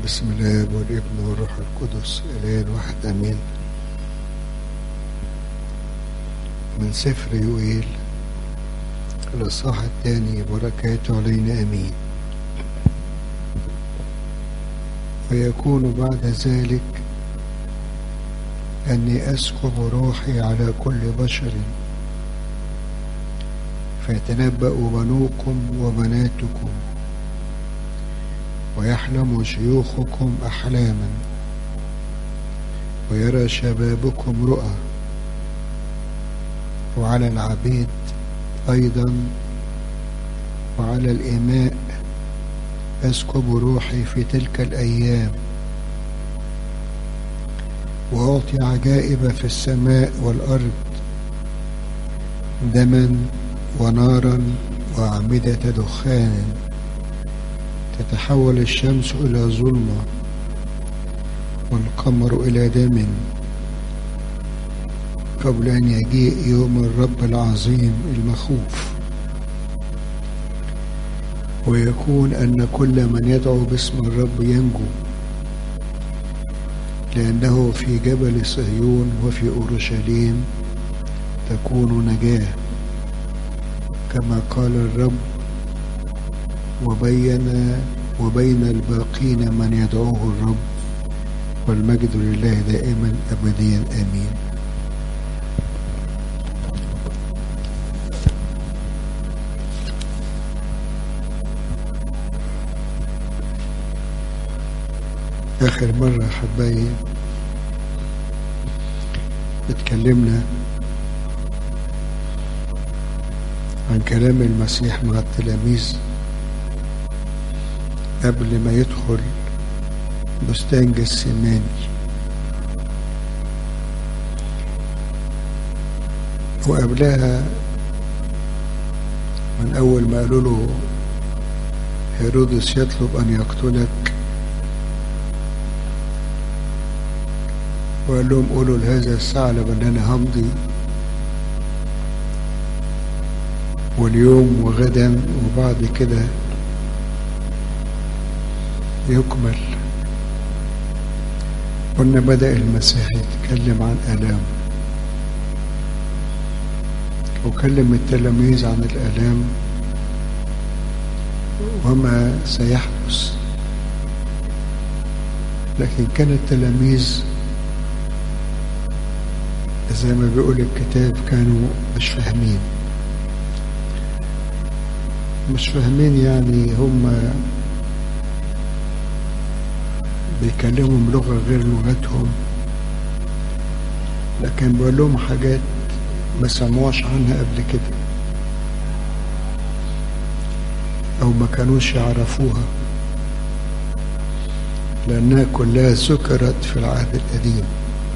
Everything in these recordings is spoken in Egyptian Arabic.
بسم الله والابن والروح القدس إله واحد أمين من سفر يوئيل الإصحاح الثاني بركاته علينا أمين ويكون بعد ذلك أني أسكب روحي على كل بشر فيتنبأ بنوكم وبناتكم ويحلم شيوخكم أحلاما ويرى شبابكم رؤى وعلى العبيد أيضا وعلى الإماء أسكب روحي في تلك الأيام وأعطي عجائب في السماء والأرض دما ونارا وأعمدة دخان تتحول الشمس إلى ظلمة والقمر إلى دم قبل أن يجيء يوم الرب العظيم المخوف ويكون أن كل من يدعو باسم الرب ينجو لأنه في جبل صهيون وفي أورشليم تكون نجاة كما قال الرب وبين وبين الباقين من يدعوه الرب والمجد لله دائما أبديا آمين آخر مرة حبايبي اتكلمنا عن كلام المسيح مع التلاميذ قبل ما يدخل بستان جسيماني وقبلها من أول ما قالوا له هيرودس يطلب أن يقتلك وقال لهم قولوا لهذا الثعلب أن أنا همضي واليوم وغدا وبعد كده يكمل قلنا بدأ المسيح يتكلم عن آلام وكلم التلاميذ عن الآلام وما سيحدث لكن كان التلاميذ زي ما بيقول الكتاب كانوا مش فاهمين مش فاهمين يعني هم بيكلمهم لغة غير لغتهم لكن بقول لهم حاجات ما سمعوش عنها قبل كده أو ما كانوش يعرفوها لأنها كلها ذكرت في العهد القديم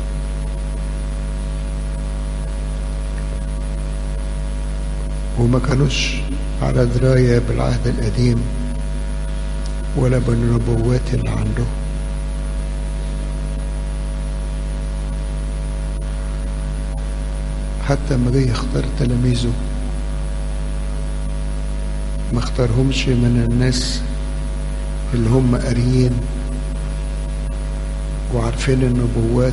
وما كانوش على دراية بالعهد القديم ولا بالنبوات اللي عنده حتى ما جه يختار تلاميذه ما اختارهمش من الناس اللي هم قاريين وعارفين النبوات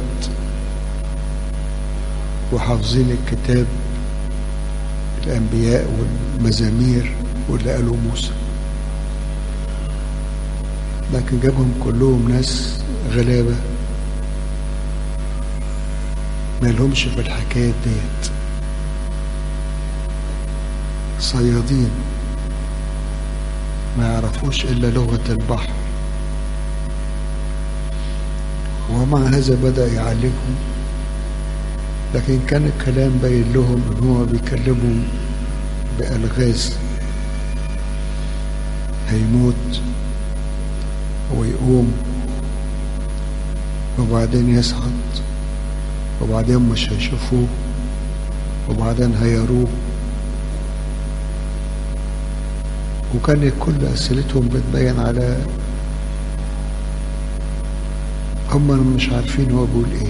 وحافظين الكتاب الأنبياء والمزامير واللي قالوا موسى لكن جابهم كلهم ناس غلابة ما لهمش في الحكاية ديت صيادين ما يعرفوش إلا لغة البحر ومع هذا بدأ يعلمهم لكن كان الكلام باين لهم ان هو بيكلمهم بألغاز هيموت ويقوم وبعدين يصعد وبعدين مش هيشوفوه وبعدين هيروه وكانت كل أسئلتهم بتبين على هم مش عارفين هو بيقول ايه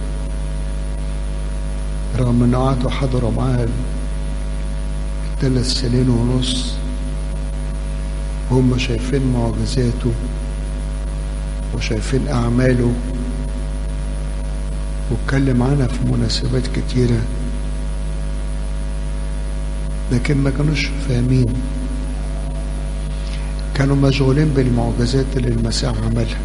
رغم ان قعدوا حضروا معاه ثلاث سنين ونص هم شايفين معجزاته وشايفين أعماله واتكلم عنها في مناسبات كتيرة لكن ما كانوش فاهمين كانوا مشغولين بالمعجزات اللي المسيح عملها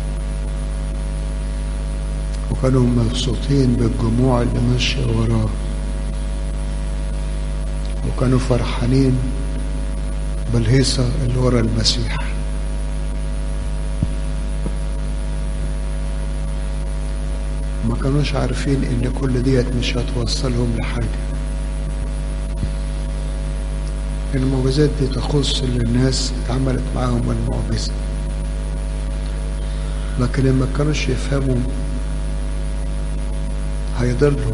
وكانوا مبسوطين بالجموع اللي ماشية وراه وكانوا فرحانين بالهيصة اللي ورا المسيح ما كانوش عارفين ان كل ديت مش هتوصلهم لحاجة المعجزات دي تخص الناس اتعملت معاهم المعجزة لكن لما كانوش يفهموا هيضلوا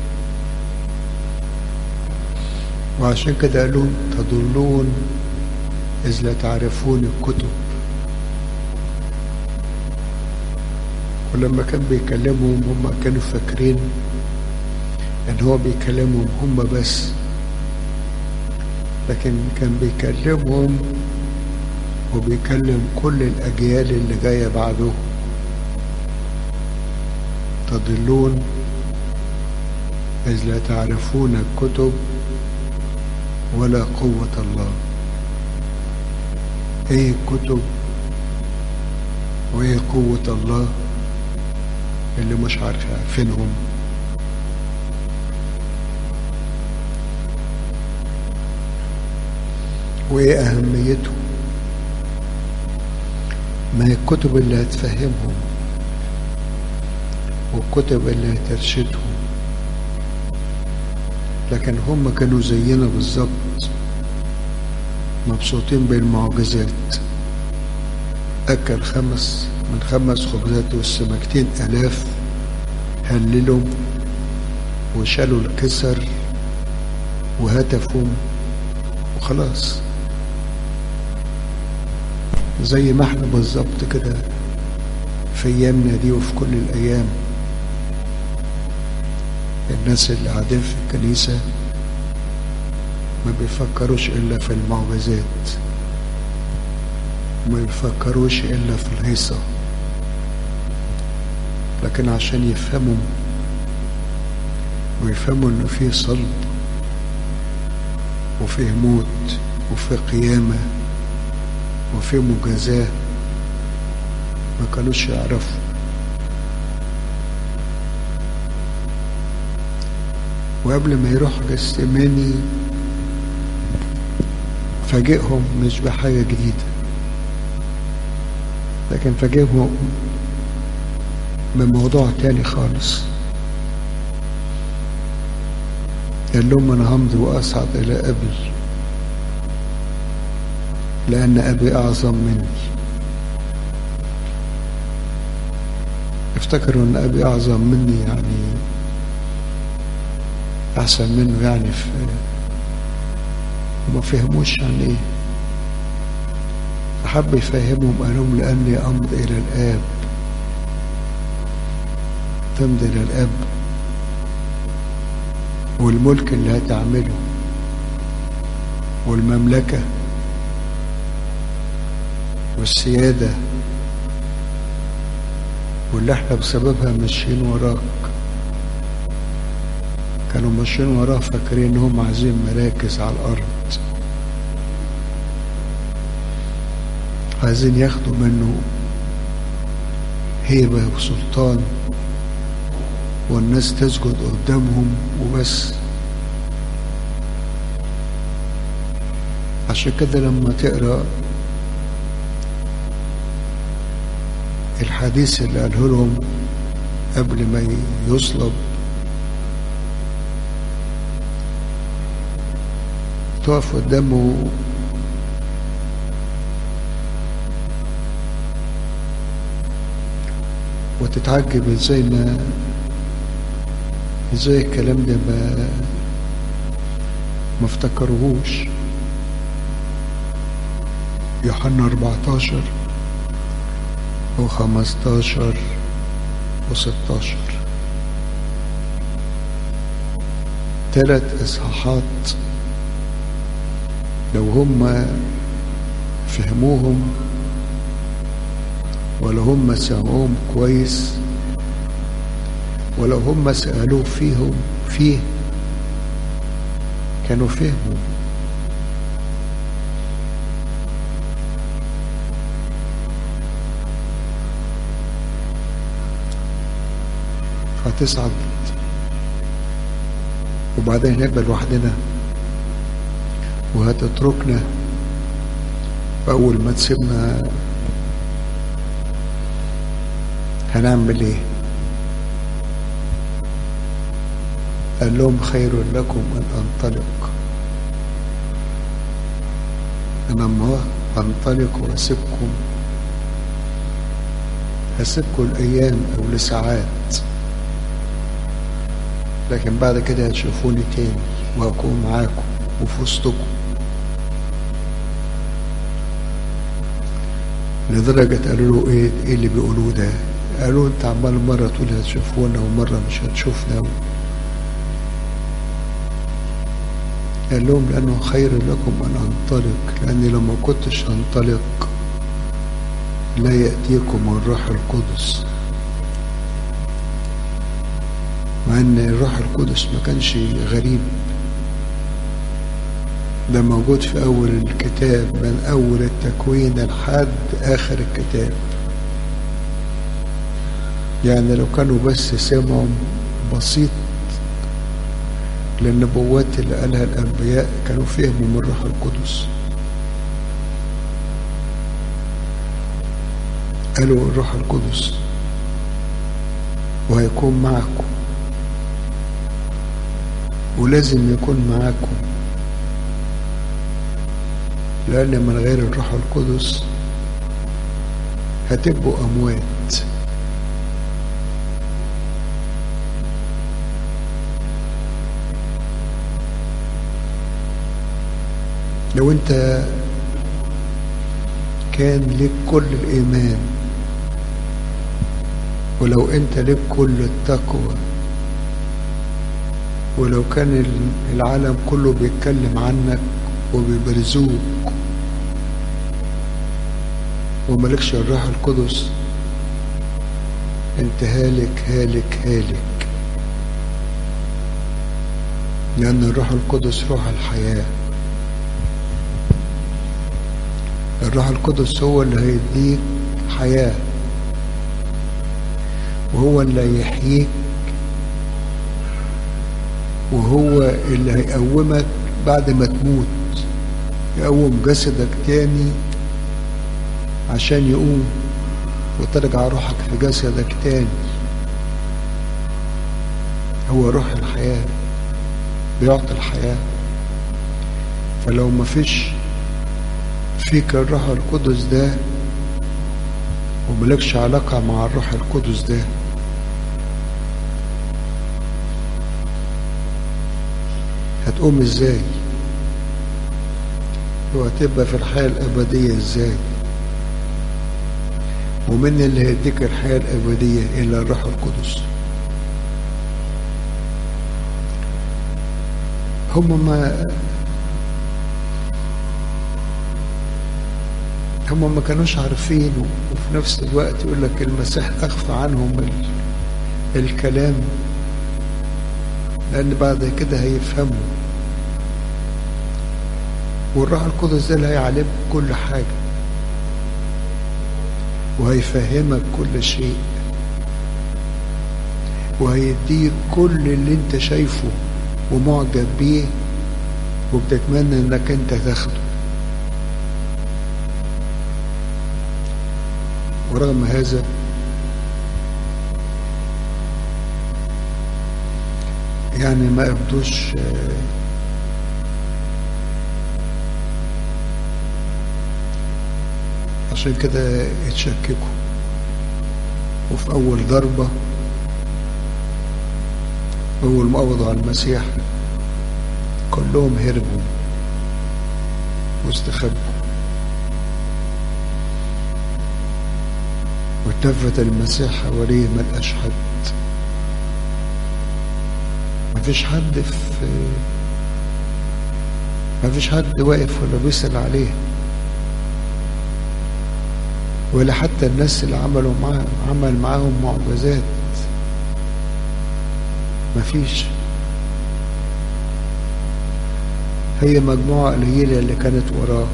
وعشان كده قالوا تضلون إذ لا تعرفون الكتب ولما كان بيكلمهم هم كانوا فاكرين ان هو بيكلمهم هم بس لكن كان بيكلمهم وبيكلم كل الأجيال اللي جاية بعده تضلون إذ لا تعرفون الكتب ولا قوة الله ايه الكتب وايه قوة الله اللي مش عارف عارفينهم وايه اهميتهم ما هي الكتب اللي هتفهمهم والكتب اللي هترشدهم لكن هم كانوا زينا بالظبط مبسوطين بالمعجزات أكل خمس من خمس خبزات والسمكتين ألاف هللوا وشالوا الكسر وهتفوا وخلاص زي ما احنا بالظبط كده في ايامنا دي وفي كل الايام الناس اللي قاعدين في الكنيسة ما بيفكروش إلا في المعجزات ما بيفكروش إلا في الهيصة لكن عشان يفهموا ويفهموا إنه في صلب وفيه موت وفي قيامة وفي مجازاة ما كانوش يعرفوا وقبل ما يروح جسماني فاجئهم مش بحاجة جديدة لكن فاجئهم بموضوع تاني خالص قال لهم أنا همضي وأصعد إلى أبي لأن أبي أعظم مني افتكروا أن أبي أعظم مني يعني أحسن منه يعني في وما فهموش يعني إيه فحب يفهمهم قال لهم لأني أمضي إلى الآب تمضي إلى الآب والملك اللي هتعمله والمملكة والسيادة واللي احنا بسببها ماشيين وراك كانوا ماشيين وراه فاكرين انهم عايزين مراكز على الارض عايزين ياخدوا منه هيبة وسلطان والناس تسجد قدامهم وبس عشان كده لما تقرا الحديث اللي قاله لهم قبل ما يصلب تقف قدامه وتتعجب ازاي ما ازاي الكلام ده ما ما افتكروهوش يوحنا 14 و15 و16 ثلاث اصحاحات لو هم فهموهم ولا هم سمعوهم كويس ولو هم سألوه فيهم فيه كانوا فهموا فتصعد وبعدين نبقى لوحدنا وهتتركنا أول ما تسيبنا هنعمل ايه قال لهم خير لكم ان انطلق انا ما انطلق واسيبكم هسيبكم الايام او لساعات لكن بعد كده هتشوفوني تاني وهكون معاكم وفي وسطكم لدرجة قالوا له ايه ايه اللي بيقولوه ده قالوا انت عمال مرة تقول هتشوفونا ومرة مش هتشوفنا قال لهم لأنه خير لكم أن أنطلق لأني لما كنتش أنطلق لا يأتيكم الروح القدس مع أن الروح القدس ما كانش غريب ده موجود في أول الكتاب من أول التكوين لحد آخر الكتاب يعني لو كانوا بس سمعوا بسيط للنبوات اللي قالها الأنبياء كانوا فهموا من الروح القدس قالوا الروح القدس وهيكون معكم ولازم يكون معاكم لأن من غير الروح القدس هتبقوا أموات لو انت كان لك كل الايمان ولو انت لك كل التقوى ولو كان العالم كله بيتكلم عنك وبيبرزوك وملكش الروح القدس انت هالك هالك هالك لأن الروح القدس روح الحياه الروح القدس هو اللي هيديك حياة وهو اللي هيحييك وهو اللي هيقومك بعد ما تموت يقوم جسدك تاني عشان يقوم وترجع روحك في جسدك تاني هو روح الحياة بيعطي الحياة فلو مفيش فيك الروح القدس ده وملكش علاقة مع الروح القدس ده هتقوم ازاي وهتبقى في الحياة الأبدية ازاي ومن اللي هيديك الحياة الأبدية إلا الروح القدس هم ما هم ما كانوش عارفين وفي نفس الوقت يقول لك المسيح أخفى عنهم الكلام لأن بعد كده هيفهموا والروح القدس ده اللي هيعلمك كل حاجة وهيفهمك كل شيء وهيديك كل اللي انت شايفه ومعجب بيه وبتتمنى انك انت تاخده ورغم هذا يعني ما يبدوش عشان كده اتشككوا وفي أول ضربة أول ما قبضوا على المسيح كلهم هربوا واستخبوا والتفت المسيح حواليه ما لقاش حد مفيش حد في مفيش حد واقف ولا بيسأل عليه ولا حتى الناس اللي عملوا معاه عمل معاهم معجزات مفيش هي مجموعة قليلة اللي كانت وراه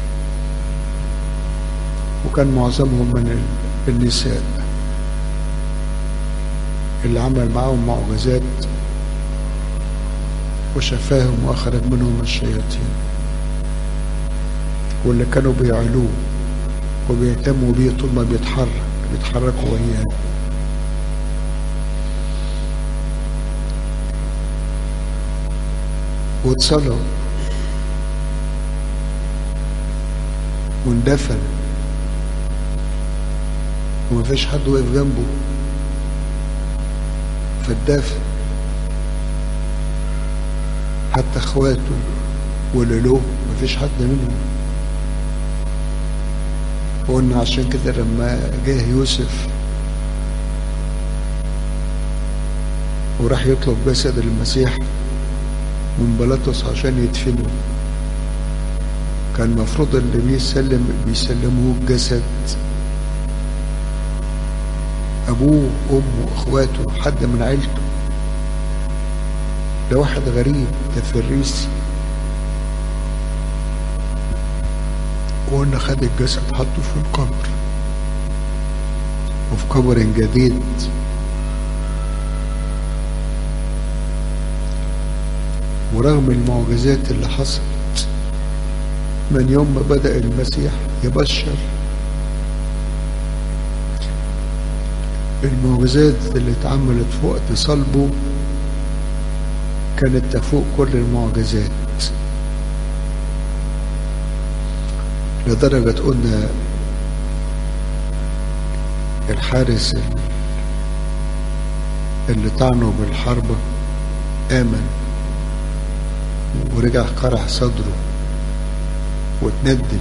وكان معظمهم من النساء اللي عمل معاهم معجزات وشفاهم وأخرج منهم الشياطين واللي كانوا بيعلوه وبيهتموا بيه طول ما بيتحرك بيتحركوا وياه واتصلوا واندفن ومفيش حد واقف جنبه فالدافن حتى اخواته واللي له مفيش حد منهم وقلنا عشان كده لما جه يوسف وراح يطلب جسد المسيح من بلاطس عشان يدفنه كان المفروض اللي بيسلم بيسلموه الجسد ابوه وامه واخواته حد من عيلته ده واحد غريب ده فريسي وقلنا خد الجسد حطه في القبر وفي قبر جديد ورغم المعجزات اللي حصلت من يوم ما بدأ المسيح يبشر المعجزات اللي اتعملت في وقت صلبه كانت تفوق كل المعجزات لدرجة قلنا الحارس اللي طعنه بالحربة آمن ورجع قرح صدره وتندم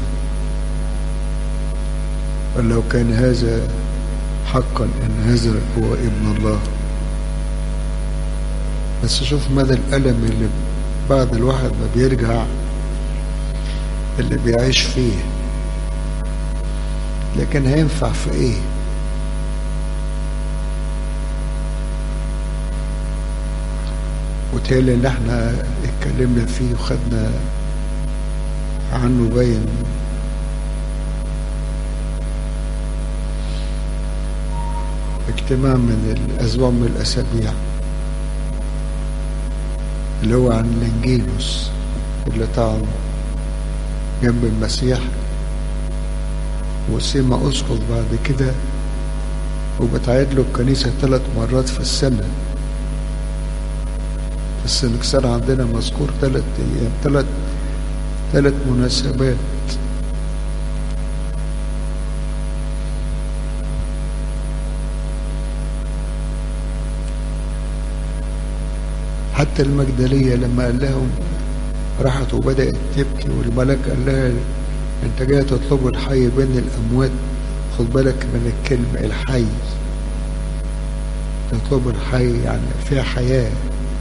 ولو كان هذا حقا ان هذا هو ابن الله بس شوف مدى الألم اللي بعد الواحد ما بيرجع اللي بيعيش فيه لكن هينفع في ايه وتالي اللي احنا اتكلمنا فيه وخدنا عنه باين اجتماع من الأسبوع من الأسابيع اللي هو عن لنجينوس اللي طعن جنب المسيح وسيما أسقط بعد كده وبتعيد له الكنيسة ثلاث مرات في السنة في السنكسار عندنا مذكور ثلاث أيام ثلاث ثلاث مناسبات حتى المجدلية لما قال لهم راحت وبدأت تبكي والملك قال لها انت جاي تطلب الحي بين الأموات خد بالك من الكلمة الحي تطلب الحي يعني فيها حياة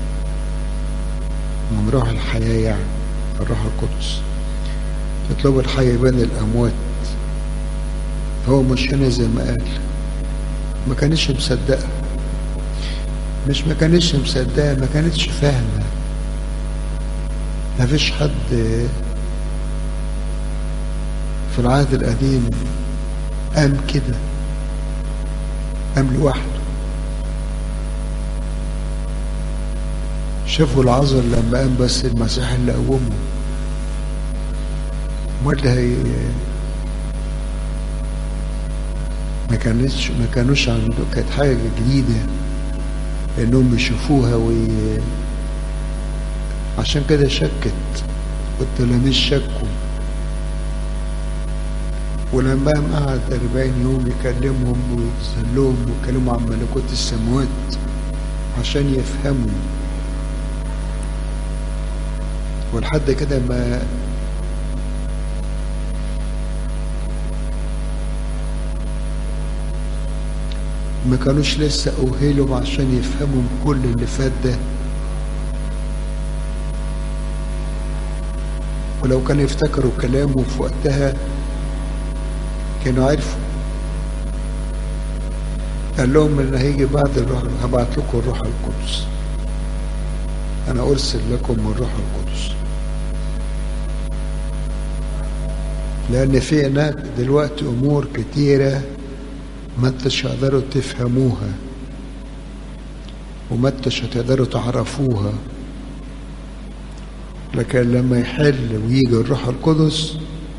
من روح الحياة يعني الروح القدس تطلب الحي بين الأموات هو مش هنا زي ما قال ما كانش مصدقه مش ما كانتش مصدقه ما كانتش فاهمه ما فيش حد في العهد القديم قام كده قام لوحده شافوا العذر لما قام بس المسيح اللي قومه امال هي ما كانتش ما كانوش عنده كانت حاجه جديده انهم يشوفوها وي... عشان كده شكت والتلاميذ شكوا ولما قام قعد أربعين يوم يكلمهم ويسلهم ويكلموا عن ملكوت السماوات عشان يفهموا ولحد كده ما ما كانوش لسه أهلوا عشان يفهموا كل اللي فات ده ولو كانوا يفتكروا كلامه في وقتها كانوا عرفوا قال لهم ان هيجي بعد الروح هبعت لكم الروح القدس انا ارسل لكم الروح القدس لان في هناك دلوقتي امور كتيره ما انتش هتقدروا تفهموها وما انتش هتقدروا تعرفوها لكن لما يحل ويجي الروح القدس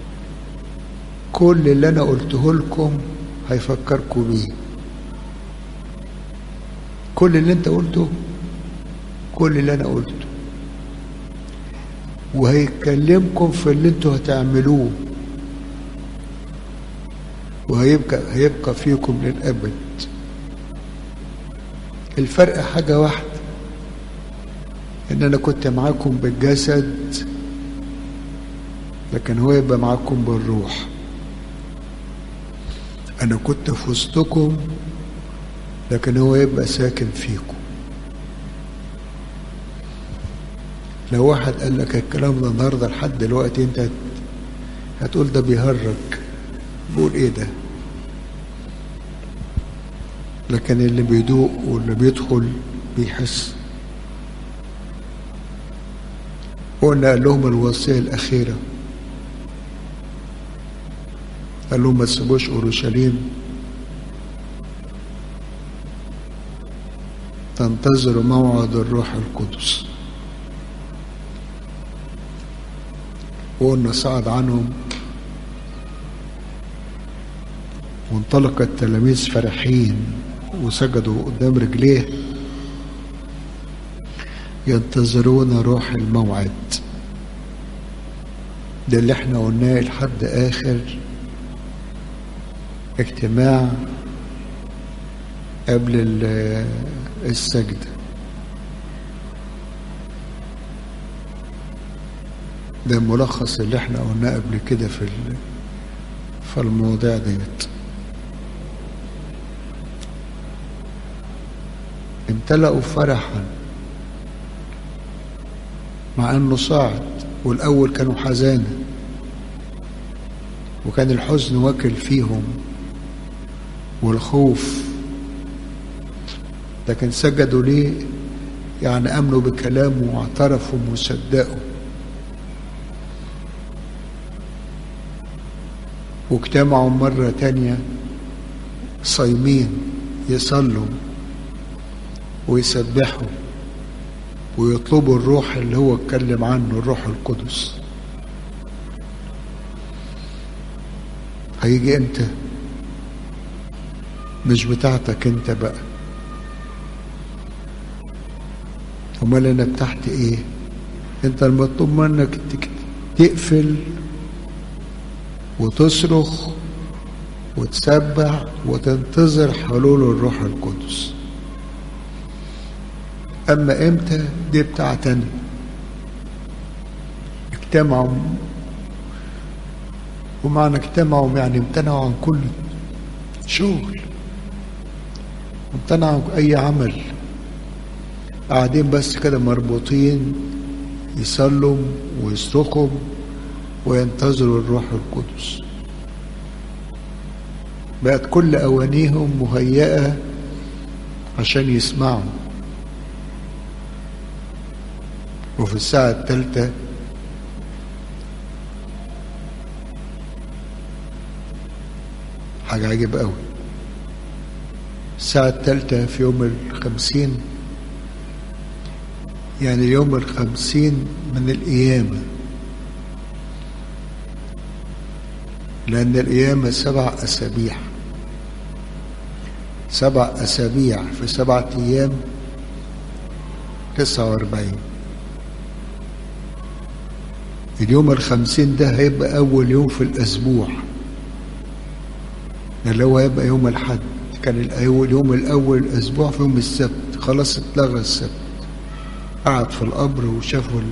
كل اللي انا قلته لكم هيفكركم بيه كل اللي انت قلته كل اللي انا قلته وهيكلمكم في اللي انتوا هتعملوه وهيبقى هيبقى فيكم للابد الفرق حاجه واحده ان انا كنت معاكم بالجسد لكن هو يبقى معاكم بالروح انا كنت في وسطكم لكن هو يبقى ساكن فيكم لو واحد قال لك الكلام ده النهارده لحد دلوقتي انت هتقول ده بيهرج بقول ايه ده لكن اللي بيدوق واللي بيدخل بيحس قلنا قال لهم الوصية الأخيرة قال لهم ما تسيبوش أورشليم تنتظروا موعد الروح القدس وقلنا صعد عنهم وانطلق التلاميذ فرحين وسجدوا قدام رجليه ينتظرون روح الموعد ده اللي احنا قلناه لحد اخر اجتماع قبل السجدة ده الملخص اللي احنا قلناه قبل كده في في المواضيع ديت امتلأوا فرحا مع انه صعد والاول كانوا حزانة وكان الحزن واكل فيهم والخوف لكن سجدوا ليه يعني امنوا بكلامه واعترفوا وصدقوا واجتمعوا مرة تانية صايمين يصلوا ويسبحوا ويطلبوا الروح اللي هو اتكلم عنه الروح القدس هيجي امتى مش بتاعتك انت بقى امال انا بتاعت ايه انت المطلوب منك تقفل وتصرخ وتسبح وتنتظر حلول الروح القدس اما امتى دي بتاعتنا اجتمعوا ومعنى اجتمعوا يعني امتنعوا عن كل شغل امتنعوا عن اي عمل قاعدين بس كده مربوطين يصلوا ويصرخوا وينتظروا الروح القدس بقت كل أوانيهم مهيئة عشان يسمعوا وفي الساعة الثالثة حاجة عجيب قوي الساعة الثالثة في يوم الخمسين يعني يوم الخمسين من القيامة لأن القيامة سبع أسابيع سبع أسابيع في سبعة أيام تسعة وأربعين اليوم الخمسين ده هيبقى أول يوم في الأسبوع اللي هو هيبقى يوم الحد كان الأول يوم الأول الأسبوع في يوم السبت خلاص اتلغى السبت قعد في القبر وشافوا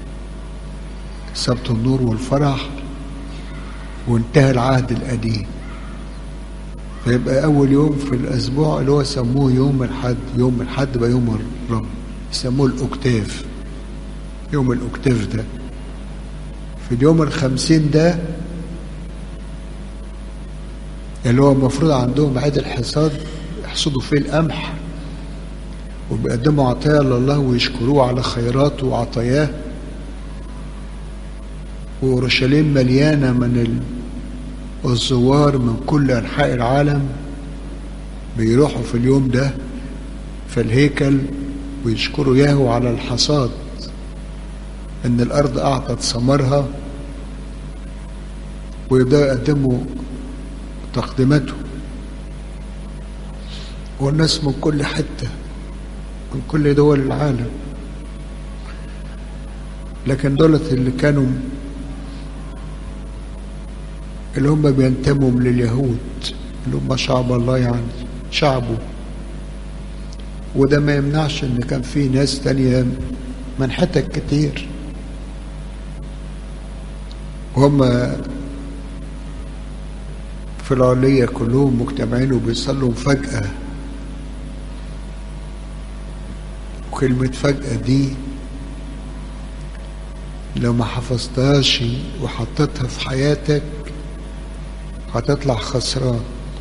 سبت النور والفرح وانتهى العهد القديم فيبقى أول يوم في الأسبوع اللي هو سموه يوم الحد يوم الحد بقى يوم الرب يسموه الأكتاف يوم الأكتاف ده في اليوم الخمسين ده اللي هو المفروض عندهم عيد الحصاد يحصدوا فيه القمح وبيقدموا عطايا لله ويشكروه على خيراته وعطاياه وأورشليم مليانة من الزوار من كل أنحاء العالم بيروحوا في اليوم ده في الهيكل ويشكروا ياهو على الحصاد إن الأرض أعطت ثمرها ويبدأوا يقدموا تقديماته والناس من كل حتة من كل دول العالم لكن دولت اللي كانوا اللي هم بينتموا لليهود اللي هم شعب الله يعني شعبه وده ما يمنعش ان كان في ناس تانية من حتت كتير وهم في العلية كلهم مجتمعين وبيصلوا فجأة وكلمة فجأة دي لو ما حفظتهاش وحطيتها في حياتك هتطلع خسران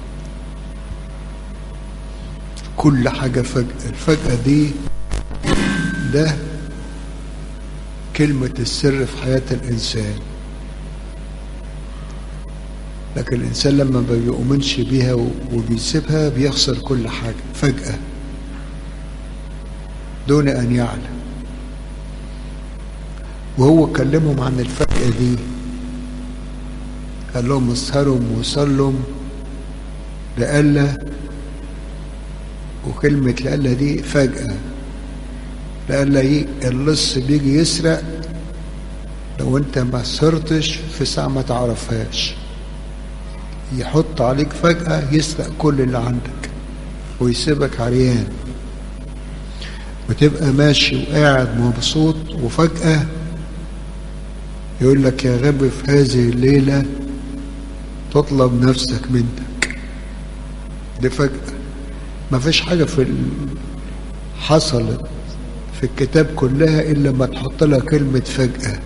كل حاجة فجأة الفجأة دي ده كلمة السر في حياة الإنسان لكن الإنسان لما ما بيؤمنش بيها وبيسيبها بيخسر كل حاجة فجأة دون أن يعلم وهو كلمهم عن الفجأة دي قال لهم اسهروا وصلوا لألا وكلمة لألا دي فجأة لألا اللص بيجي يسرق لو انت ما سهرتش في ساعة ما تعرفهاش يحط عليك فجأة يسرق كل اللي عندك ويسيبك عريان وتبقى ماشي وقاعد مبسوط وفجأة يقول لك يا غبي في هذه الليلة تطلب نفسك منك دي فجأة ما فيش حاجة في حصلت في الكتاب كلها إلا ما تحط لها كلمة فجأة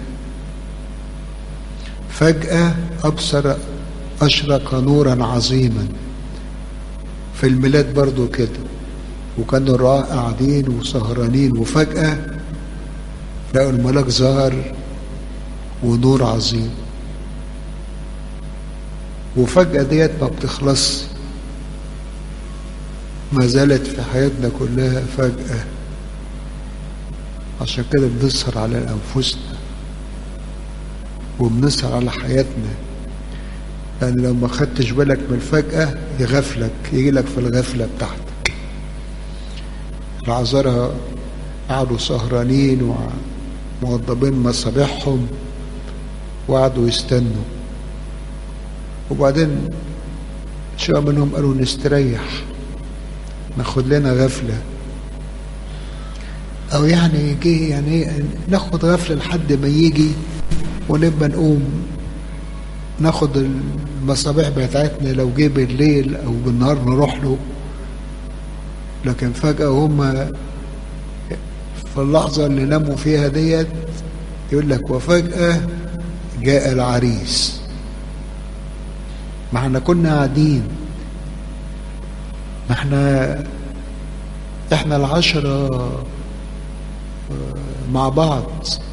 فجأة أبصر أشرق نورا عظيما في الميلاد برضو كده وكانوا الرعاة قاعدين وسهرانين وفجأة لقوا الملاك ظهر ونور عظيم وفجأة ديت ما بتخلص ما زالت في حياتنا كلها فجأة عشان كده بنسهر على أنفسنا وبنسهر على حياتنا لأن لو ما خدتش بالك من الفجأة يغفلك يجي لك في الغفلة بتاعتك العذارى قعدوا سهرانين وموضبين مصابيحهم وقعدوا يستنوا وبعدين شوية منهم قالوا نستريح ناخد لنا غفلة أو يعني يجي يعني ناخد غفلة لحد ما يجي ونبقى نقوم ناخد المصابيح بتاعتنا لو جه بالليل أو بالنهار نروح له لكن فجأة هم في اللحظة اللي ناموا فيها ديت يقول لك وفجأة جاء العريس ما احنا كنا قاعدين ما احنا احنا العشرة مع بعض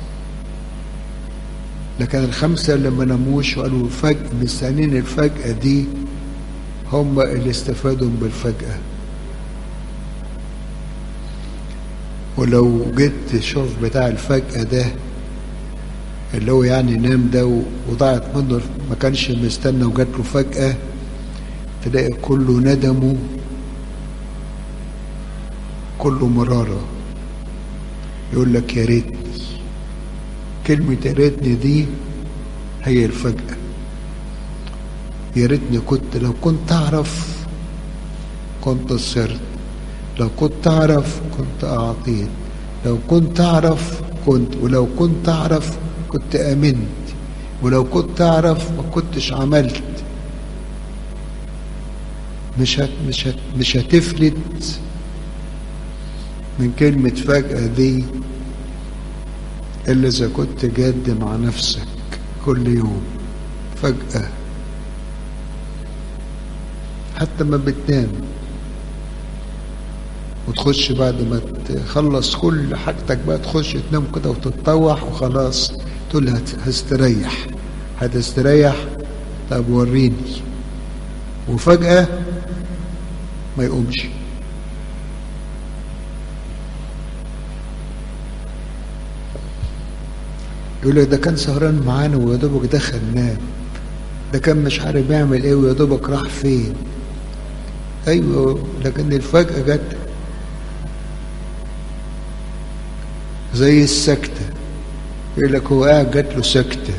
لكن الخمسة اللي ما ناموش وقالوا فجأة مستنين الفجأة دي هم اللي استفادوا بالفجأة ولو جيت تشوف بتاع الفجأة ده اللي هو يعني نام ده وضاعت منه ما كانش مستنى وجات له فجأة تلاقي كله ندمه كله مرارة يقول لك يا ريتني كلمة يا ريتني دي هي الفجأة يا ريتني كنت لو كنت أعرف كنت صرت لو كنت أعرف كنت أعطيت لو كنت أعرف كنت ولو كنت أعرف كنت آمنت ولو كنت أعرف ما كنتش عملت مش هت مش هت مش هتفلت من كلمة فجأة دي إلا إذا كنت جاد مع نفسك كل يوم فجأة حتى ما بتنام وتخش بعد ما تخلص كل حاجتك بقى تخش تنام كده وتتطوح وخلاص تقول هستريح هتستريح طب وريني وفجأة ما يقومش يقول لك ده كان سهران معانا ويا دوبك دخل نام ده كان مش عارف يعمل ايه ويا دوبك راح فين ايوه لكن الفجأة جت زي السكتة يقول لك هو قاعد جات له سكتة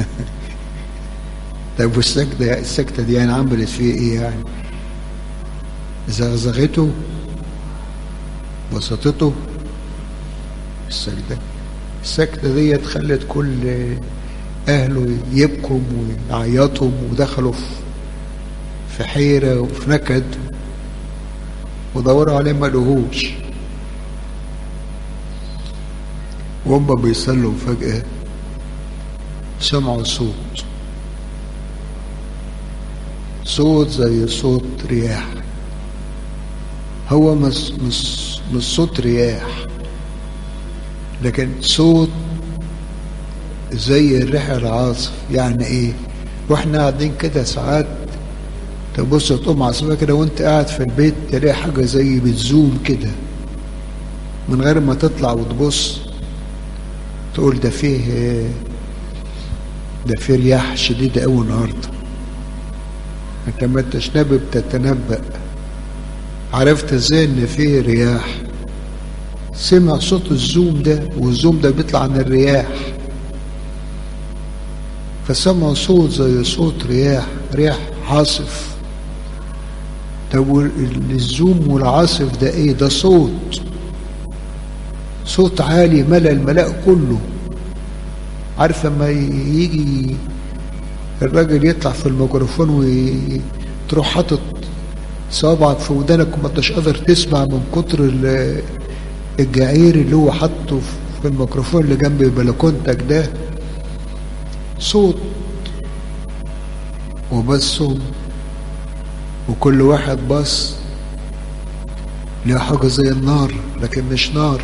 طيب والسكتة السكتة دي يعني عملت فيه ايه يعني زغزغته بسطته السكتة السكتة دي خلت كل أهله يبكوا ويعيطوا ودخلوا في حيرة وفي نكد ودوروا عليه ما لقوهوش وهم بيصلوا فجأة سمعوا صوت صوت زي صوت رياح هو مش مش مش صوت رياح لكن صوت زي الريح العاصف يعني ايه واحنا قاعدين كده ساعات تبص تقوم عاصفه كده وانت قاعد في البيت تلاقي حاجه زي بتزوم كده من غير ما تطلع وتبص تقول ده فيه ده فيه رياح شديدة أوي النهاردة أنت ما أنتش نبي بتتنبأ عرفت ازاي إن فيه رياح سمع صوت الزوم ده والزوم ده بيطلع عن الرياح فسمع صوت زي صوت رياح رياح عاصف طب الزوم والعاصف ده ايه ده صوت صوت عالي ملا الملاء كله عارف لما يجي الراجل يطلع في الميكروفون وتروح حاطط صابعك في ودانك وما انتش قادر تسمع من كتر الجعير اللي هو حاطه في الميكروفون اللي جنب بلكونتك ده صوت وبصوا وكل واحد بص ليه حاجة زي النار لكن مش نار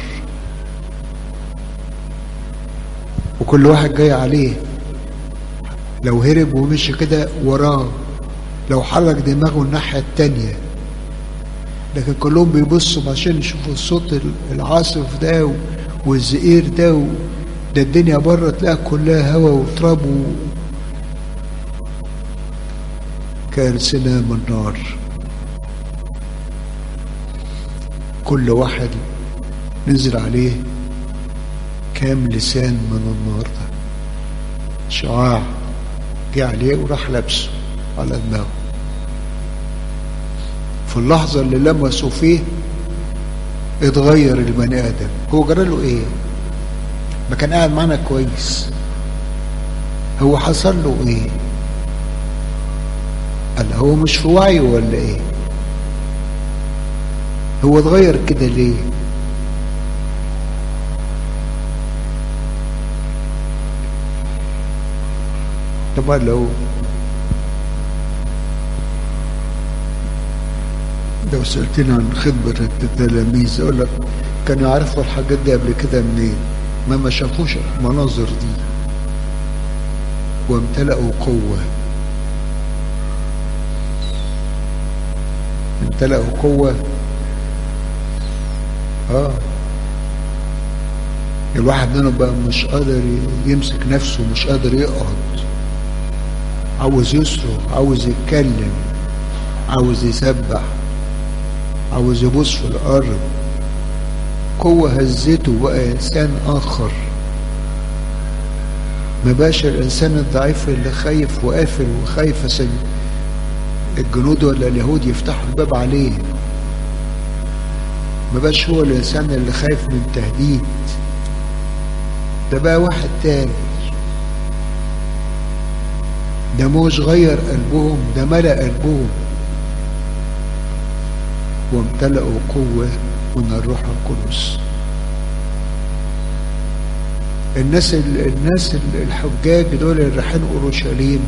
وكل واحد جاي عليه لو هرب ومشي كده وراه لو حرك دماغه الناحية التانية لكن كلهم بيبصوا عشان يشوفوا الصوت العاصف ده والزئير ده و... ده الدنيا بره تلاقيها كلها هوا وتراب و... كارثنا من نار كل واحد نزل عليه كام لسان من النار ده شعاع جه عليه وراح لابسه على دماغه في اللحظة اللي لمسوا فيه اتغير البني آدم هو جرى له ايه ما كان قاعد معانا كويس هو حصل له ايه قال هو مش في وعيه ولا ايه هو اتغير كده ليه طبعا لو لو سألتني عن خدمة التلاميذ أقول لك كانوا يعرفوا الحاجات دي قبل كده منين ما ما شافوش المناظر دي وامتلأوا قوة امتلأوا قوة اه الواحد منهم بقى مش قادر يمسك نفسه مش قادر يقعد عاوز يصرخ عاوز يتكلم عاوز يسبح عاوز يبص في الأرض قوة هزته بقى إنسان آخر ما بقاش الإنسان الضعيف اللي خايف وقافل وخايف عشان الجنود ولا اليهود يفتحوا الباب عليه ما بقاش هو الإنسان اللي خايف من تهديد ده بقى واحد تاني ده مش غير قلبهم ده ملأ قلبهم وامتلأوا قوة من الروح القدس الناس الناس الحجاج دول اللي رايحين اورشليم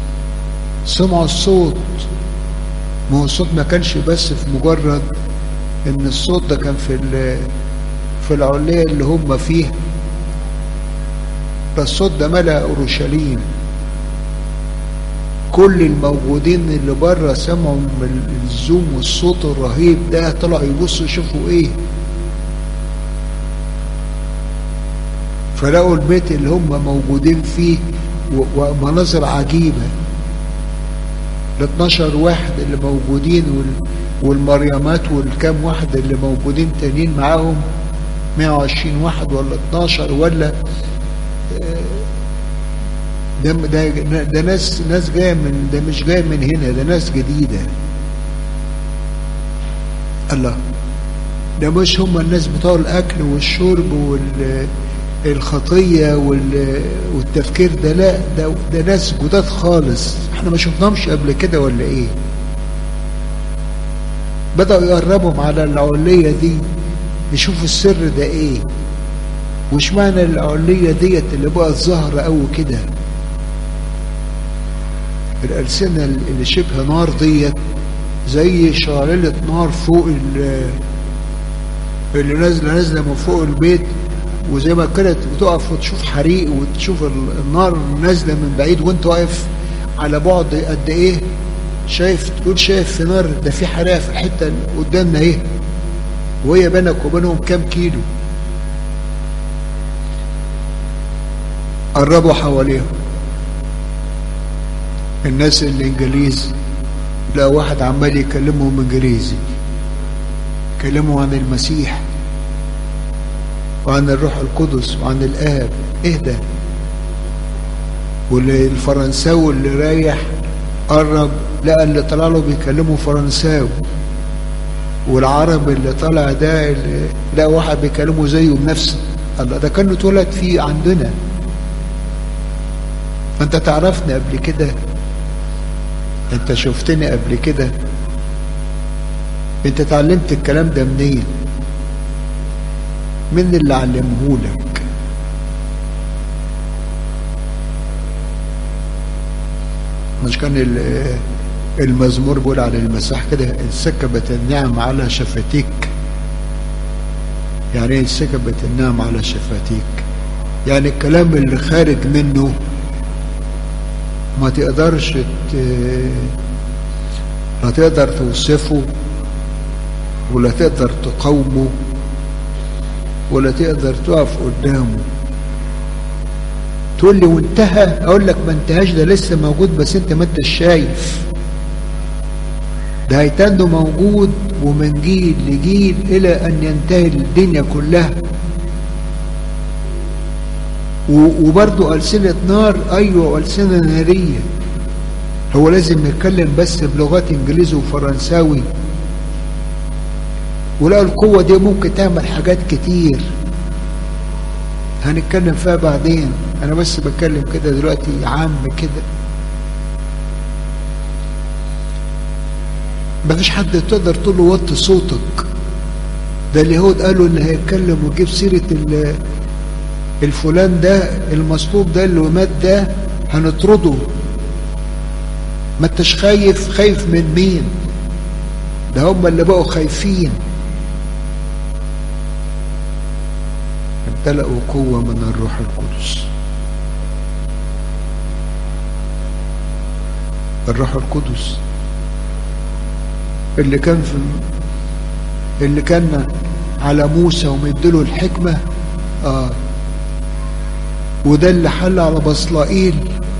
سمعوا الصوت ما هو الصوت ما كانش بس في مجرد ان الصوت ده كان في في العلية اللي هم فيها فالصوت ده ملأ اورشليم كل الموجودين اللي بره سمعوا من الزوم والصوت الرهيب ده طلعوا يبصوا يشوفوا ايه فلقوا البيت اللي هم موجودين فيه ومناظر عجيبة ال 12 واحد اللي موجودين والمريمات والكام واحد اللي موجودين تانيين معاهم 120 واحد ولا 12 ولا ده ده ده ناس ناس جايه من ده مش جايه من هنا ده ناس جديده الله ده مش هم الناس بتوع الاكل والشرب والخطيه والتفكير ده لا ده ده ناس جداد خالص احنا ما شفناهمش قبل كده ولا ايه بدأوا يقربوا على العلية دي يشوفوا السر ده ايه وش معنى العلية ديت اللي بقت ظاهرة قوي كده الألسنة اللي شبه نار ديت زي شعللة نار فوق اللي نازلة نازلة من فوق البيت وزي ما كانت بتقف وتشوف حريق وتشوف النار نازلة من بعيد وانت واقف على بعد قد ايه شايف تقول شايف في نار ده في حريقة في الحتة اللي قدامنا ايه وهي بينك وبينهم كام كيلو قربوا حواليهم الناس الانجليز لا واحد عمال يكلمهم انجليزي يكلموا عن المسيح وعن الروح القدس وعن الاب ايه ده والفرنساوي اللي رايح قرب لقى اللي طلع له بيكلموا فرنساوي والعرب اللي طلع ده اللي لقى واحد بيكلمه زيه بنفس الله ده كان اتولد فيه عندنا فانت تعرفني قبل كده انت شفتني قبل كده انت اتعلمت الكلام ده منين من اللي علمهولك مش كان المزمور بيقول على المسيح كده انسكبت النعم على شفتيك يعني ايه انسكبت النعم على شفتيك يعني الكلام اللي خارج منه ما تقدرش ت... لا تقدر توصفه ولا تقدر تقاومه ولا تقدر تقف قدامه تقول لي وانتهى اقول لك ما انتهاش ده لسه موجود بس انت ما انتش شايف ده هيتنه موجود ومن جيل لجيل الى ان ينتهي الدنيا كلها وبرضه ألسنة نار أيوة وألسنة نارية هو لازم نتكلم بس بلغات إنجليزي وفرنساوي ولا القوة دي ممكن تعمل حاجات كتير هنتكلم فيها بعدين أنا بس بتكلم كده دلوقتي عام كده مفيش حد تقدر تقول له وطي صوتك ده اليهود قالوا اللي هيتكلم ويجيب سيرة الفلان ده المصلوب ده اللي مات ده هنطرده ما انتش خايف خايف من مين ده هم اللي بقوا خايفين امتلأوا قوة من الروح القدس الروح القدس اللي كان في اللي كان على موسى ومديله الحكمة اه وده اللي حل على بصلائيل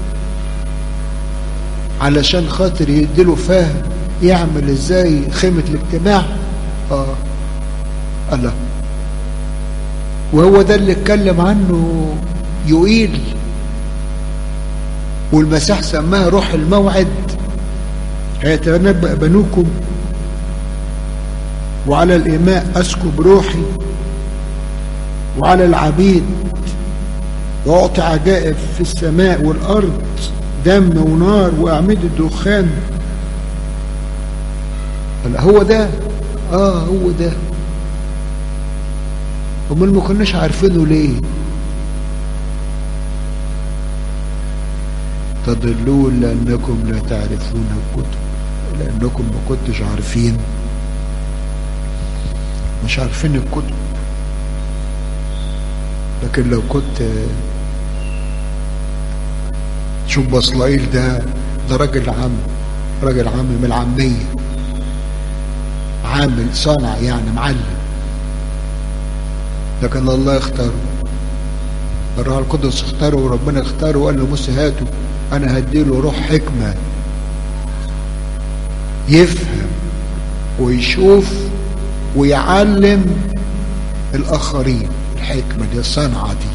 علشان خاطر يديله فهم يعمل ازاي خيمة الاجتماع اه الله وهو ده اللي اتكلم عنه يقيل والمسيح سماها روح الموعد هيتنبأ بنوكم وعلى الإماء أسكب روحي وعلى العبيد وأعطي عجائب في السماء والأرض دم ونار وأعمدة دخان هو ده آه هو ده امال ما كناش عارفينه ليه تضلون لأنكم لا تعرفون الكتب لأنكم ما كنتش عارفين مش عارفين الكتب لكن لو كنت شوف بصلائيل ده ده راجل عم راجل عم من العامية عامل صانع يعني معلم لكن الله اختاره الروح القدس اختاره وربنا اختاره وقال له موسى هاته انا هديله روح حكمة يفهم ويشوف ويعلم الاخرين الحكمة دي الصنعة دي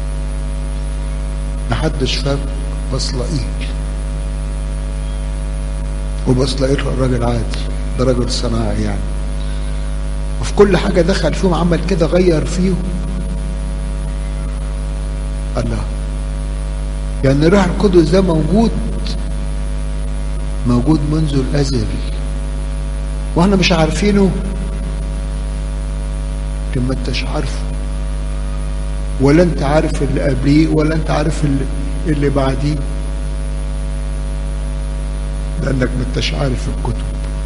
محدش فاهم بصلائيل وبصلائيل راجل عادي ده راجل صناعي يعني وفي كل حاجة دخل فيهم عمل كده غير فيهم الله يعني الروح القدس ده موجود موجود منذ الأزل واحنا مش عارفينه لما انتش عارفه ولا انت عارف اللي قبليه ولا انت عارف اللي, اللي بعديه لانك ما انتش عارف الكتب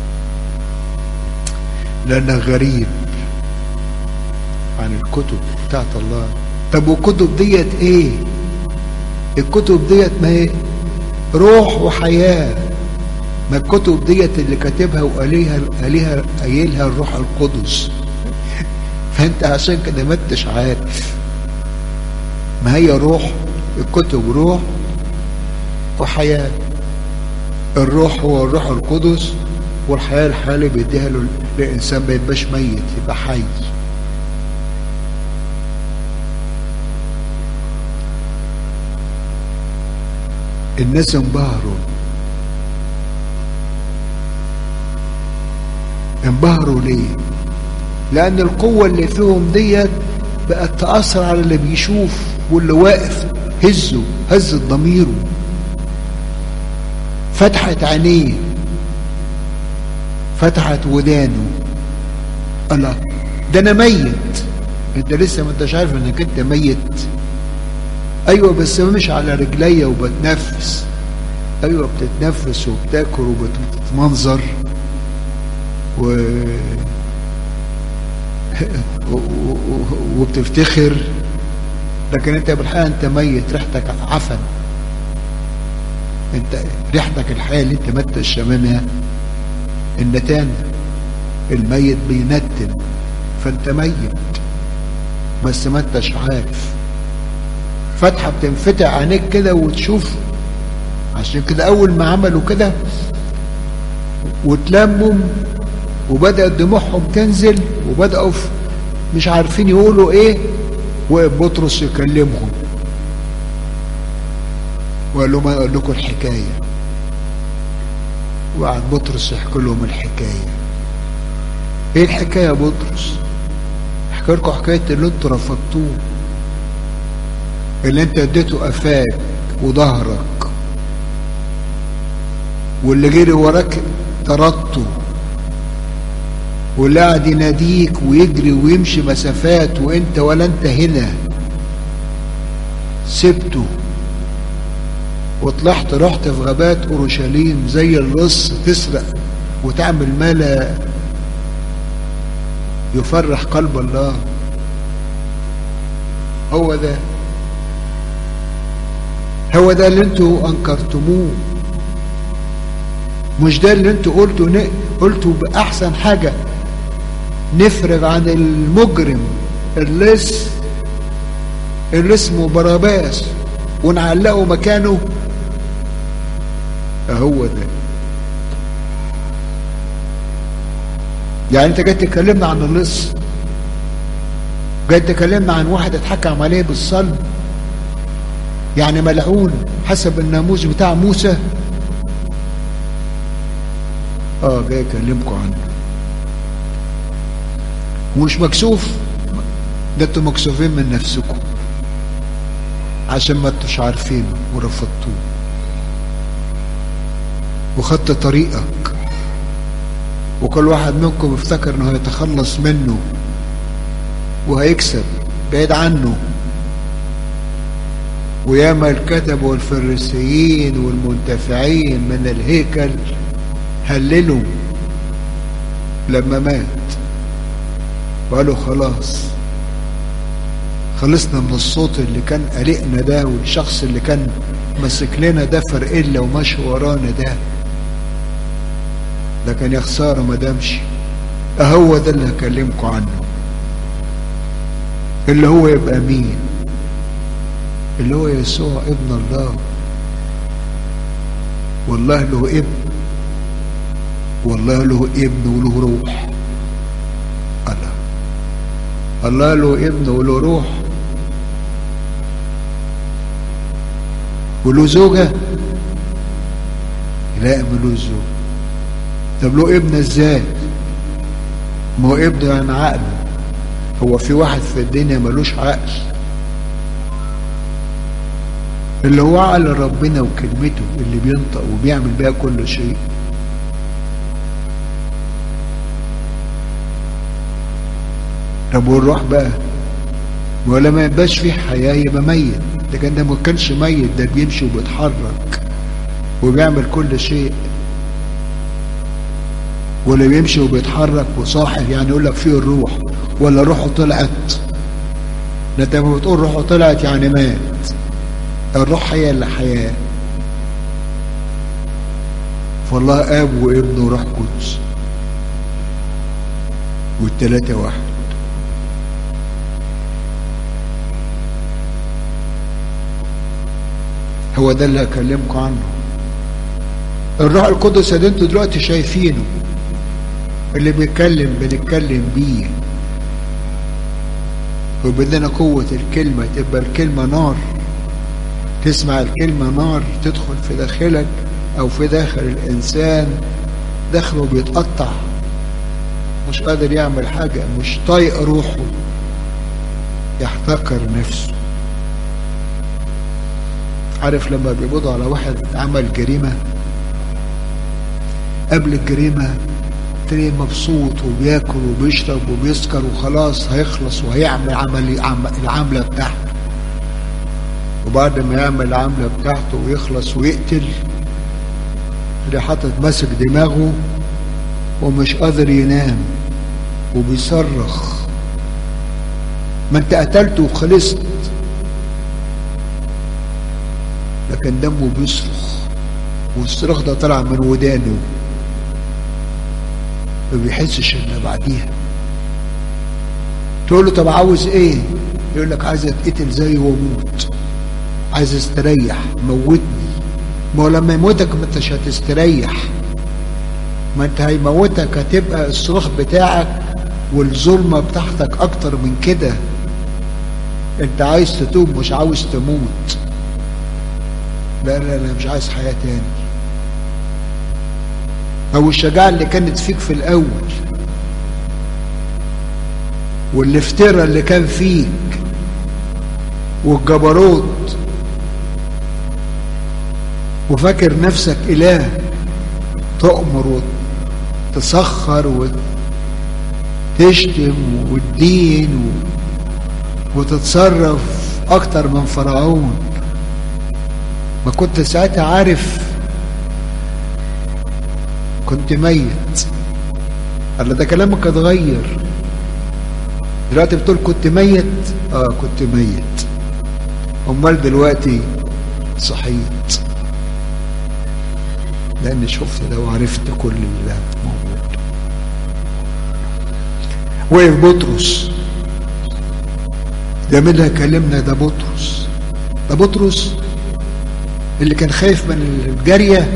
لانك غريب عن الكتب بتاعت الله طب والكتب ديت ايه الكتب ديت ما هي روح وحياة ما الكتب ديت اللي كاتبها وقاليها قاليها قايلها الروح القدس فانت عشان كده ما انتش عارف ما هي روح الكتب روح وحياة الروح هو الروح القدس والحياة الحياة اللي بيديها له الإنسان ما يبقاش ميت يبقى حي الناس انبهروا انبهروا ليه لأن القوة اللي فيهم ديت بقت تأثر على اللي بيشوف واللي واقف هزه هزت ضميره فتحت عينيه فتحت ودانه الله ده انا ميت انت لسه ما انتش عارف انك انت ميت ايوه بس مش على رجليا وبتنفس ايوه بتتنفس وبتاكل وبتتمنظر و وبتفتخر لكن انت بالحقيقه انت ميت ريحتك عفن انت ريحتك الحياه اللي انت مت الشمامها النتان الميت بينتن فانت ميت بس ما انتش عارف فتحه بتنفتح عينيك كده وتشوف عشان كده اول ما عملوا كده وتلموا وبدات دموعهم تنزل وبداوا مش عارفين يقولوا ايه وقف بطرس يكلمهم وقال لهم اقول لكم الحكايه وقعد بطرس يحكي لهم الحكايه ايه الحكايه يا بطرس احكي لكم حكايه اللي انتوا رفضتوه اللي انت اديته قفاك وظهرك واللي جري وراك طردته واللي قاعد يناديك ويجري ويمشي مسافات وانت ولا انت هنا سبته وطلعت رحت في غابات اورشليم زي اللص تسرق وتعمل ما لا يفرح قلب الله هو ده هو ده اللي انتوا انكرتموه مش ده اللي انتوا قلتوا ن... قلتوا باحسن حاجه نفرغ عن المجرم اللص اللي اسمه باراباس ونعلقه مكانه هو ده يعني انت جاي تكلمنا عن اللص جاي تكلمنا عن واحد اتحكم عليه بالصلب يعني ملعون حسب الناموس بتاع موسى اه جاي اكلمكم عنه ومش مكسوف ده انتوا مكسوفين من نفسكم عشان ما انتوش عارفينه ورفضتوه وخدت طريقك وكل واحد منكم افتكر انه هيتخلص منه وهيكسب بعيد عنه وياما الكتب والفريسيين والمنتفعين من الهيكل هللوا لما مات وقالوا خلاص خلصنا من الصوت اللي كان قلقنا ده والشخص اللي كان ماسك لنا ده فرقلة وماشي ورانا ده لكن يا خسارة ما دامش اهو ده اللي هكلمكم عنه اللي هو يبقى مين اللي هو يسوع ابن الله والله له ابن والله له ابن وله روح الله الله له ابن وله روح وله زوجة لا ملوش زوجة طب له ابن ازاي ما هو ابنه يعني عقله هو في واحد في الدنيا ملوش عقل اللي هو عقل ربنا وكلمته اللي بينطق وبيعمل بيها كل شيء طب والروح بقى ما هو لما يبقاش فيه حياة يبقى ميت لكن ده ما كانش ميت ده بيمشي وبيتحرك وبيعمل كل شيء ولا بيمشي وبيتحرك وصاحب يعني يقول لك فيه الروح ولا روحه طلعت ده انت لما بتقول روحه طلعت يعني مات الروح هي اللي حياه فالله اب وابن وروح قدس والتلاتة واحد هو ده اللي هكلمكم عنه الروح القدس اللي انتوا دلوقتي شايفينه اللي بيتكلم بنتكلم بيه وبدنا قوة الكلمة تبقى الكلمة نار تسمع الكلمة نار تدخل في داخلك أو في داخل الإنسان داخله بيتقطع مش قادر يعمل حاجة مش طايق روحه يحتقر نفسه عارف لما بيقبضوا على واحد عمل جريمة قبل الجريمة تلاقيه مبسوط وبياكل وبيشرب وبيسكر وخلاص هيخلص وهيعمل عمل العملة بتاعته وبعد ما يعمل العملة بتاعته ويخلص ويقتل تلاقيه حاطط ماسك دماغه ومش قادر ينام وبيصرخ ما انت قتلته وخلصت لكن دمه بيصرخ والصراخ ده طلع من ودانه ما بيحسش الا بعديها تقول له طب عاوز ايه يقول لك عايز اتقتل زيه واموت عايز استريح موتني ما هو لما يموتك ما انتش هتستريح ما انت هيموتك هتبقى الصراخ بتاعك والظلمه بتاعتك اكتر من كده انت عايز تتوب مش عاوز تموت لا لا انا مش عايز حياه تاني او الشجاعه اللي كانت فيك في الاول والافتراء اللي كان فيك والجبروت وفاكر نفسك اله تؤمر وتسخر وتشتم وتدين وتتصرف اكتر من فرعون ما كنت ساعتها عارف كنت ميت قال ده كلامك اتغير دلوقتي بتقول كنت ميت اه كنت ميت امال دلوقتي صحيت لاني شفت ده وعرفت كل اللي موجود وقف بطرس ده مين اللي هيكلمنا ده بطرس ده بطرس اللي كان خايف من الجاريه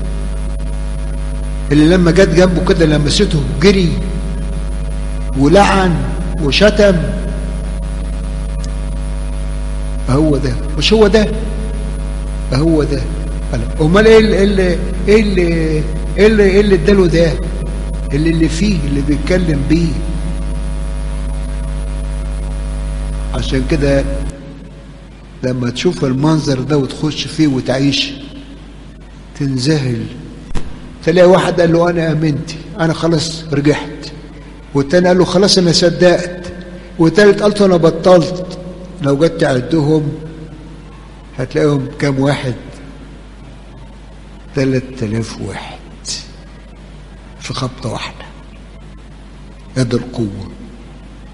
اللي لما جت جنبه كده لمسته جري ولعن وشتم هو ده مش هو ده هو ده امال ايه اللي ايه اللي ايه اللي ايه اللي اداله ده اللي اللي فيه اللي بيتكلم بيه عشان كده لما تشوف المنظر ده وتخش فيه وتعيش تنذهل تلاقي واحد قال له انا امنتي انا خلاص رجعت والتاني قال له خلاص انا صدقت والتالت قالت انا بطلت لو جت تعدهم هتلاقيهم كام واحد ثلاث آلاف واحد في خبطة واحدة يد القوة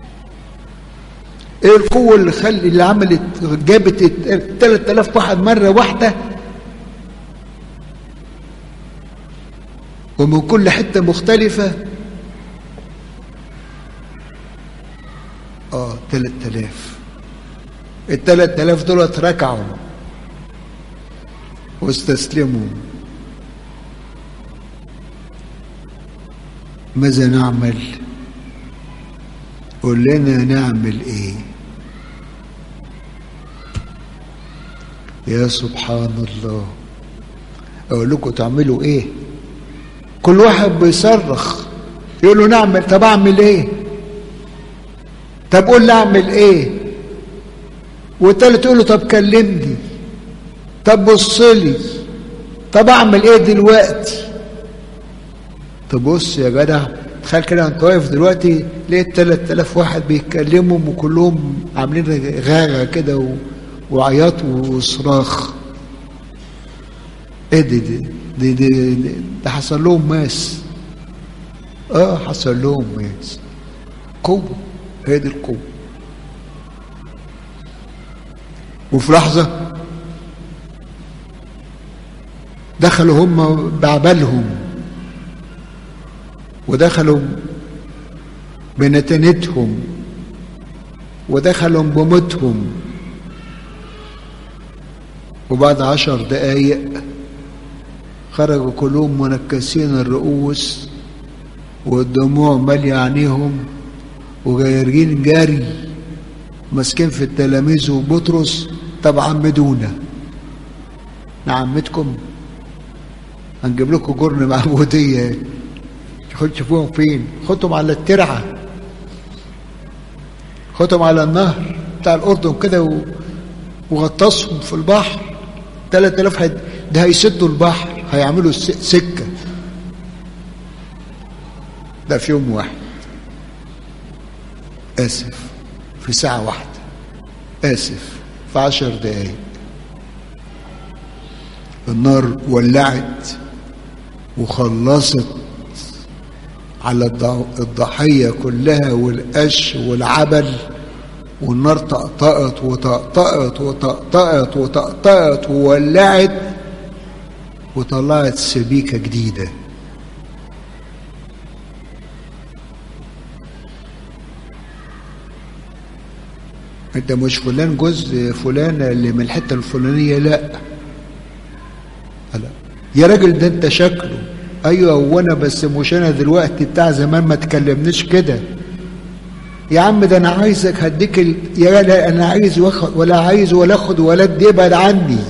ايه القوة اللي خلي اللي عملت جابت 3000 واحد مرة واحدة ومن كل حتة مختلفة اه 3000 ال 3000 دولت ركعوا واستسلموا ماذا نعمل قول لنا نعمل ايه يا سبحان الله اقول لكم تعملوا ايه كل واحد بيصرخ يقول له نعمل طب اعمل ايه طب قول لي اعمل ايه والتالت يقول له طب كلمني طب بص لي طب اعمل ايه دلوقتي تبص يا جدع تخيل كده انت واقف دلوقتي لقيت 3000 واحد بيتكلموا وكلهم عاملين غاغه كده و... وعياط وصراخ ايه دي دي دي, دي, دي ده حصل لهم ماس اه حصل لهم ماس قوه هي دي القوه وفي لحظه دخلوا هم بعبالهم ودخلوا بنتنتهم ودخلوا بموتهم وبعد عشر دقايق خرجوا كلهم منكسين الرؤوس والدموع مالية عينيهم وجايرين جري ماسكين في التلاميذ وبطرس طب عمدونا نعمدكم هنجيب لكم جرن معبودية خد تشوفوهم فين خدهم على الترعة خدهم على النهر بتاع الأردن كده وغطسهم في البحر 3000 حد ده هيسدوا البحر هيعملوا سكة ده في يوم واحد آسف في ساعة واحدة آسف في عشر دقايق النار ولعت وخلصت على الضحية كلها والقش والعبل والنار طقطقت وطقطقت وطقطقت وطقطقت وولعت وطلعت سبيكة جديدة انت مش فلان جوز فلانة اللي من الحتة الفلانية لا لا يا راجل ده انت شكله ايوه وانا بس مش انا دلوقتي بتاع زمان ما تكلمنيش كده يا عم ده انا عايزك هديك ال... يا لا انا عايز وخ... ولا عايز ولا اخد ولا ادي ابعد عني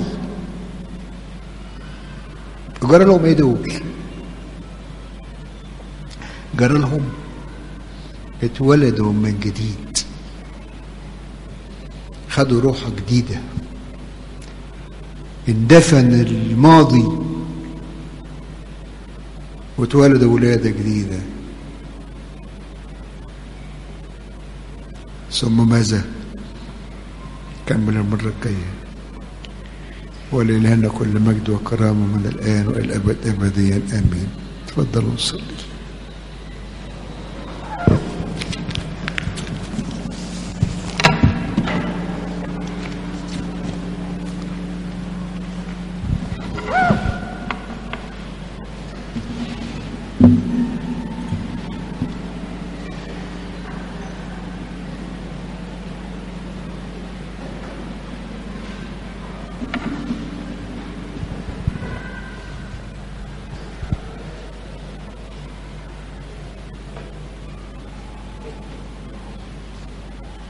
جرى لهم ايه دول جرى لهم اتولدوا من جديد خدوا روح جديده اندفن الماضي واتولدوا ولاده جديده ثم ماذا كمل المرة الجاية ولإلهنا كل مجد وكرامة من الآن وإلى الأبد أبديا آمين تفضلوا نصلي